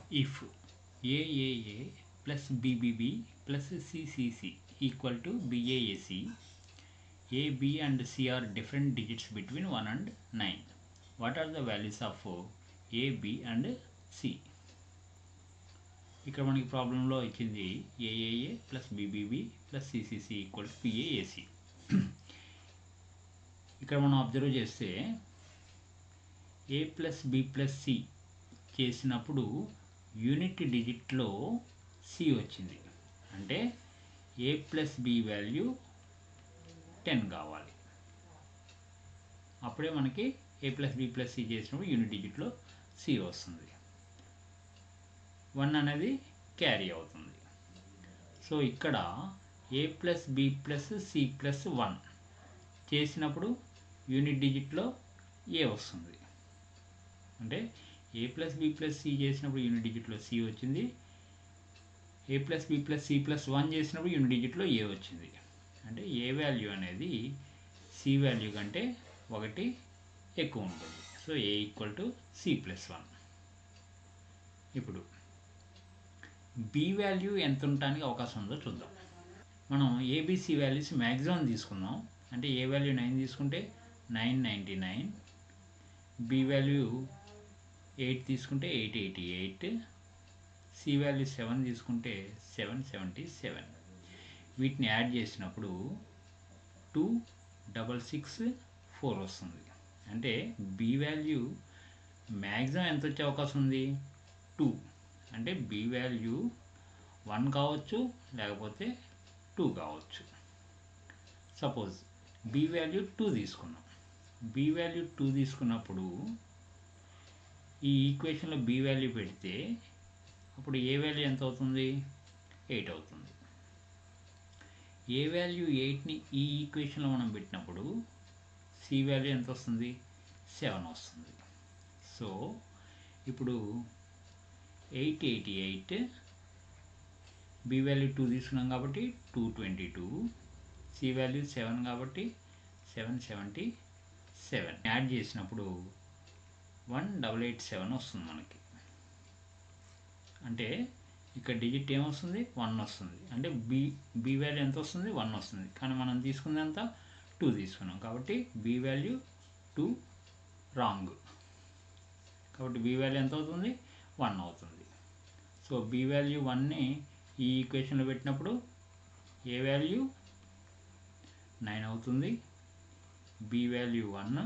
If AAA plus BBB plus CCC equal to BAAC A, B and C are different digits between 1 and 9. What are the values of A, B and C? ఇక్కడ మనకి ప్రాబ్లంలో ఇచ్చింది AAA plus BBB plus CCC equal to BAAC ఇక్కడ మనం observe చేస్తే A plus B plus C చేసినప్పుడు unit డిజిట్లో C వచ్చింది అంటే A plus B value ten కావాలి అప్పుడే మనకి A plus B plus C చేసినప్పుడు యూనిట్ డిజిట్లో సి వస్తుంది వన్ అనేది క్యారీ అవుతుంది సో ఇక్కడ A plus B plus C plus one చేసినప్పుడు యూనిట్ డిజిట్లో ఏ వస్తుంది అంటే A plus B plus C చేసినప్పుడు యూనిట్ డిజిట్లో సి వచ్చింది A plus B plus C plus one చేసినప్పుడు యూనిట్ డిజిట్లో ఏ వచ్చింది అంటే ఏ వాల్యూ అనేది సి వాల్యూ కంటే ఒకటి ఎక్కువ ఉంటుంది so A equal to C plus one ఇప్పుడు బి వాల్యూ ఎంత ఉండటానికి అవకాశం ఉందో చూద్దాం మనం ఏబిసి వాల్యూస్ మ్యాక్సిమం తీసుకుందాం అంటే ఏ వాల్యూ నైన్ తీసుకుంటే nine ninety nine B value eight తీసుకుంటే eight eighty eight C value seven తీసుకుంటే సెవెన్ సెవెంటీ సెవెన్ వీటిని యాడ్ చేసినప్పుడు టూ డబల్ సిక్స్ ఫోర్ వస్తుంది అంటే బి వాల్యూ మ్యాక్సిమం ఎంత వచ్చే అవకాశం ఉంది టూ అంటే బి వాల్యూ వన్ కావచ్చు లేకపోతే టూ కావచ్చు సపోజ్ బి వాల్యూ టూ తీసుకున్నాం బి వాల్యూ టూ తీసుకున్నప్పుడు ఈ ఈక్వేషన్లో బి వాల్యూ పెడితే అప్పుడు ఏ వాల్యూ ఎంత అవుతుంది ఎయిట్ అవుతుంది ఏ వాల్యూ ఎయిట్ని ఈ ఈక్వేషన్లో మనం పెట్టినప్పుడు సి వాల్యూ ఎంత వస్తుంది సెవెన్ వస్తుంది సో ఇప్పుడు eight eighty eight B value two తీసుకున్నాం కాబట్టి two twenty two C value seven కాబట్టి సెవెన్ సెవెంటీ సెవెన్ యాడ్ చేసినప్పుడు వన్ డబల్ ఎయిట్ సెవెన్ వస్తుంది మనకి అంటే ఇక్కడ డిజిట్ ఏమొస్తుంది వన్ వస్తుంది అంటే బి బి వాల్యూ ఎంత వస్తుంది వన్ వస్తుంది కానీ మనం తీసుకున్నంత టూ తీసుకున్నాం కాబట్టి బి వాల్యూ టూ రాంగ్ కాబట్టి బి వాల్యూ ఎంత అవుతుంది వన్ అవుతుంది సో బి వాల్యూ వన్ని ఈ ఈక్వేషన్లో పెట్టినప్పుడు ఏ వాల్యూ నైన్ అవుతుంది B value one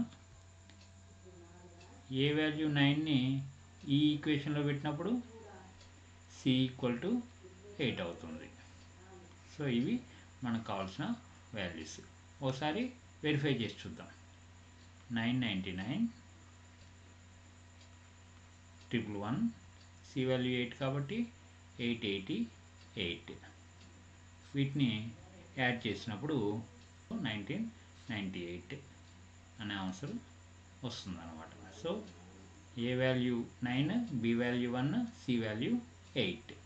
A value నైన్ని ఈ ఈక్వేషన్లో పెట్టినప్పుడు సి ఈక్వల్ టు ఎయిట్ అవుతుంది సో ఇవి మనకు కావాల్సిన వాల్యూస్ ఒకసారి వెరిఫై చేసి చూద్దాం nine ninety nine triple one C value eight కాబట్టి ఎయిట్ ఎయిటీ ఎయిట్ వీటిని యాడ్ చేసినప్పుడు నైన్టీన్ నైంటీ ఎయిట్ అనే ఆన్సర్ వస్తుందన్నమాట so A value nine B value one C value eight